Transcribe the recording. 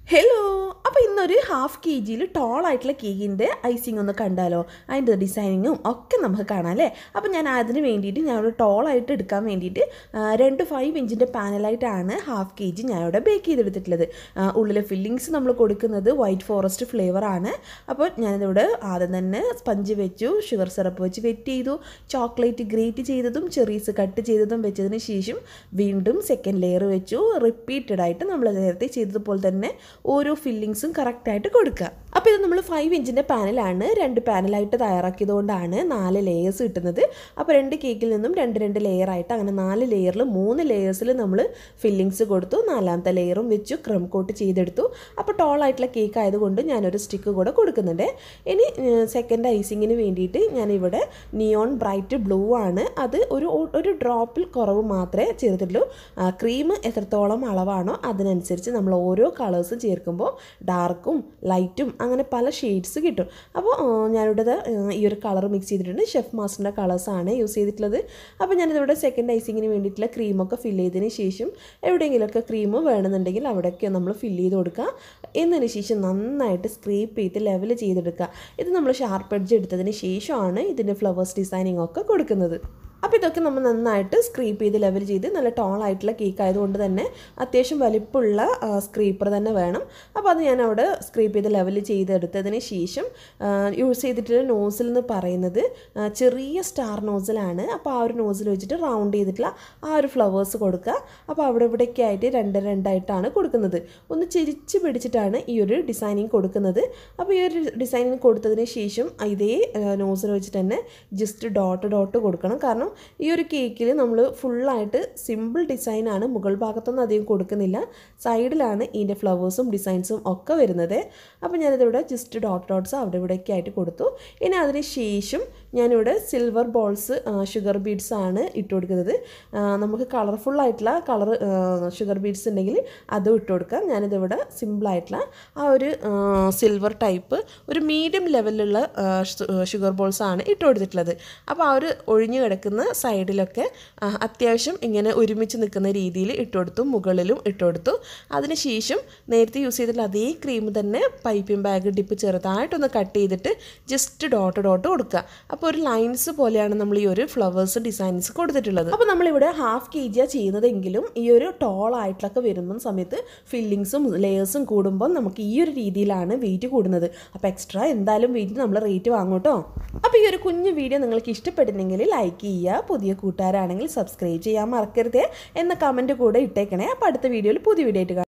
hello അപ്പോൾ ഇന്നൊരു half K ജിയിൽ ടോളായിട്ടുള്ള കേക്കിൻ്റെ ഐസിങ് ഒന്ന് കണ്ടാലോ അതിൻ്റെ ഡിസൈനിങ്ങും ഒക്കെ നമുക്ക് കാണാം അല്ലേ അപ്പോൾ ഞാൻ അതിന് വേണ്ടിയിട്ട് ഞാനിവിടെ ടോളായിട്ട് എടുക്കാൻ വേണ്ടിയിട്ട് ആ, രണ്ട് ഫൈവ് ഇഞ്ചിൻ്റെ പാനലായിട്ടാണ് ഹാഫ് കെ ജി ഞാനിവിടെ ബേക്ക് ചെയ്തെടുത്തിട്ടുള്ളത് ആ, ഉള്ളിലെ ഫില്ലിങ്സ് നമ്മൾ കൊടുക്കുന്നത് വൈറ്റ് ഫോറസ്റ്റ് ഫ്ലേവറാണ് അപ്പോൾ ഞാനിതിവിടെ ആദ്യം തന്നെ സ്പഞ്ച് വെച്ചു ഷുഗർ സിറപ്പ് വെച്ച് വെറ്റ് ചെയ്തു ചോക്ലേറ്റ് ഗ്രേറ്റ് ചെയ്തതും ചെറീസ് കട്ട് ചെയ്തതും വെച്ചതിന് ശേഷം വീണ്ടും സെക്കൻഡ് ലെയർ വെച്ചു റിപ്പീറ്റഡ് ആയിട്ട് നമ്മൾ നേരത്തെ ചെയ്തതുപോലെ തന്നെ ഓരോ ഫില്ലിങ്സും കറക്റ്റായിട്ട് കൊടുക്കുക അപ്പോൾ ഇത് നമ്മൾ ഫൈവ് ഇഞ്ചിൻ്റെ പാനലാണ് രണ്ട് പാനലായിട്ട് തയ്യാറാക്കിയത് കൊണ്ടാണ് നാല് ലെയേഴ്സ് കിട്ടുന്നത് അപ്പോൾ രണ്ട് കേക്കിൽ നിന്നും രണ്ട് രണ്ട് ലെയർ ആയിട്ട് അങ്ങനെ നാല് ലെയറിൽ മൂന്ന് ലെയേഴ്സിൽ നമ്മൾ ഫില്ലിങ്സ് കൊടുത്തു നാലാമത്തെ ലെയറും വെച്ചു ക്രം കോട്ട് ചെയ്തെടുത്തു അപ്പോൾ ടോൾ ആയിട്ടുള്ള കേക്ക് ആയതുകൊണ്ട് ഞാനൊരു സ്റ്റിക്ക് കൂടെ കൊടുക്കുന്നുണ്ട് ഇനി സെക്കൻഡ് ഐസിങ്ങിന് വേണ്ടിയിട്ട് ഞാനിവിടെ നിയോൺ ബ്രൈറ്റ് ബ്ലൂ ആണ് അത് ഒരു ഒരു ഡ്രോപ്പിൽ കുറവ് മാത്രമേ ചേർത്തിട്ടുള്ളൂ ക്രീം എത്രത്തോളം അളവാണോ അതിനനുസരിച്ച് നമ്മൾ ഓരോ കളേഴ്സും ചേർക്കുമ്പോൾ ഡാർക്കും ലൈറ്റും അങ്ങനെ പല ഷെയ്ഡ്സ് കിട്ടും അപ്പോൾ ആ, ഞാനിവിടെ ദാ, ആ, ഈ ഒരു കളർ മിക്സ് ചെയ്തിട്ടുണ്ട് ഷെഫ് മാസ്റ്ററിൻ്റെ കളേഴ്സാണ് യൂസ് ചെയ്തിട്ടുള്ളത് അപ്പോൾ ഞാനിതിവിടെ സെക്കൻഡ് ഐസിങ്ങിന് വേണ്ടിയിട്ടുള്ള ക്രീമൊക്കെ ഫില്ല് ചെയ്തതിന് ശേഷം എവിടെയെങ്കിലുമൊക്കെ ക്രീം വേണമെന്നുണ്ടെങ്കിൽ അവിടെയൊക്കെ നമ്മൾ ഫില്ല് ചെയ്ത് കൊടുക്കുക എന്നതിന് ശേഷം നന്നായിട്ട് സ്ക്രീപ്പ് ചെയ്ത് ലെവൽ ചെയ്തെടുക്കുക ഇത് നമ്മൾ ഷാർപ്പ് എഡ്ജ് എടുത്തതിന് ശേഷമാണ് ഇതിൻ്റെ ഫ്ലവേഴ്സ് ഡിസൈനിങ് ഒക്കെ കൊടുക്കുന്നത് അപ്പോൾ ഇതൊക്കെ നമ്മൾ നന്നായിട്ട് സ്ക്രീപ്പ് ചെയ്ത് ലെവൽ ചെയ്ത് നല്ല ടോൾ ആയിട്ടുള്ള കേക്ക് ആയതുകൊണ്ട് തന്നെ അത്യാവശ്യം വലിപ്പമുള്ള സ്ക്രീപ്പർ തന്നെ വേണം അപ്പോൾ അത് ഞാൻ അവിടെ സ്ക്രീപ്പ് ചെയ്ത് ലെവൽ ചെയ്തെടുത്തതിന് ശേഷം യൂസ് ചെയ്തിട്ടുള്ള നോസിൽ എന്ന് പറയുന്നത് ആ, ചെറിയ സ്റ്റാർ നോസിലാണ് അപ്പോൾ ആ ഒരു നോസിൽ വെച്ചിട്ട് റൗണ്ട് ചെയ്തിട്ടുള്ള ആ ഒരു ഫ്ലവേഴ്സ് കൊടുക്കുക അപ്പോൾ അവിടെ ഇവിടെയൊക്കെ ആയിട്ട് രണ്ട് രണ്ടായിട്ടാണ് കൊടുക്കുന്നത് ഒന്ന് ചിരിച്ച് പിടിച്ചിട്ടാണ് ഈ ഒരു ഡിസൈനിങ് കൊടുക്കുന്നത് അപ്പോൾ ഈ ഒരു ഡിസൈനിങ് കൊടുത്തതിന് ശേഷം ഇതേ നോസിൽ വെച്ചിട്ട് തന്നെ ജസ്റ്റ് ഡോട്ട് ഡോട്ട് കൊടുക്കണം കാരണം ഈ ഒരു കേക്കിൽ നമ്മൾ ഫുള്ളായിട്ട് സിമ്പിൾ ഡിസൈനാണ് മുകൾ ഭാഗത്തൊന്നും അധികം കൊടുക്കുന്നില്ല സൈഡിലാണ് ഇതിൻ്റെ ഫ്ലവേഴ്സും ഡിസൈൻസും ഒക്കെ വരുന്നത് അപ്പോൾ ഞാനിതിവിടെ ജസ്റ്റ് ഡോട്ട് ഡോട്ട്സ് അവിടെ ഇവിടെയൊക്കെ ആയിട്ട് കൊടുത്തു ഇനി അതിന് ശേഷം ഞാനിവിടെ സിൽവർ ബോൾസ് ഷുഗർ ബീഡ്സ് ആണ് ഇട്ട് കൊടുക്കുന്നത് ആ, നമുക്ക് കളർഫുൾ ആയിട്ടുള്ള കളർ ഷുഗർ ബീഡ്സ് ഉണ്ടെങ്കിൽ അതും ഇട്ട് കൊടുക്കാം ഞാനിതിവിടെ സിമ്പിളായിട്ടുള്ള ആ ഒരു സിൽവർ ടൈപ്പ് ഒരു മീഡിയം ലെവലിലുള്ള ഷുഗർ ബോൾസ് ആണ് ഇട്ട് കൊടുത്തിട്ടുള്ളത് അപ്പോൾ ആ ഒരു ഒഴിഞ്ഞു കിടക്കുന്ന സൈഡിലൊക്കെ ആ, അത്യാവശ്യം ഇങ്ങനെ ഒരുമിച്ച് നിൽക്കുന്ന രീതിയിൽ ഇട്ട് കൊടുത്തു മുകളിലും ഇട്ട് കൊടുത്തു അതിനുശേഷം നേരത്തെ യൂസ് ചെയ്തിട്ടുള്ള അതേ ക്രീം തന്നെ പൈപ്പിംഗ് ബാഗ് ഡിപ്പ് ചെറുതായിട്ടൊന്ന് കട്ട് ചെയ്തിട്ട് ജസ്റ്റ് ഡോട്ട് ഡോട്ട് കൊടുക്കുക അപ്പോൾ ഒരു ലൈൻസ് പോലെയാണ് നമ്മൾ ഈ ഒരു ഫ്ലവേഴ്സ് ഡിസൈൻസ് കൊടുത്തിട്ടുള്ളത് അപ്പോൾ നമ്മളിവിടെ ഹാഫ് കെ ജിയാണ് ചെയ്യുന്നതെങ്കിലും ഈ ഒരു ടോൾ ആയിട്ടുള്ളൊക്കെ വരുന്ന സമയത്ത് ഫില്ലിങ്സും ലെയേഴ്സും കൂടുമ്പോൾ നമുക്ക് ഈ ഒരു രീതിയിലാണ് വെയിറ്റ് കൂടുന്നത് അപ്പോൾ എക്സ്ട്രാ എന്തായാലും വെയിറ്റ് നമ്മൾ റേറ്റ് വാങ്ങും കേട്ടോ അപ്പോൾ ഈ ഒരു കുഞ്ഞു വീഡിയോ നിങ്ങൾക്ക് ഇഷ്ടപ്പെടുന്നെങ്കിൽ ലൈക്ക് ചെയ്യുക പുതിയ കൂട്ടുകാരാണെങ്കിൽ സബ്സ്ക്രൈബ് ചെയ്യാൻ മറക്കരുത് എന്ന കമൻറ്റ് കൂടെ ഇട്ടേക്കണേ അപ്പോൾ അടുത്ത വീഡിയോയിൽ പുതിയ വീഡിയോ ആയിട്ട് കാണാം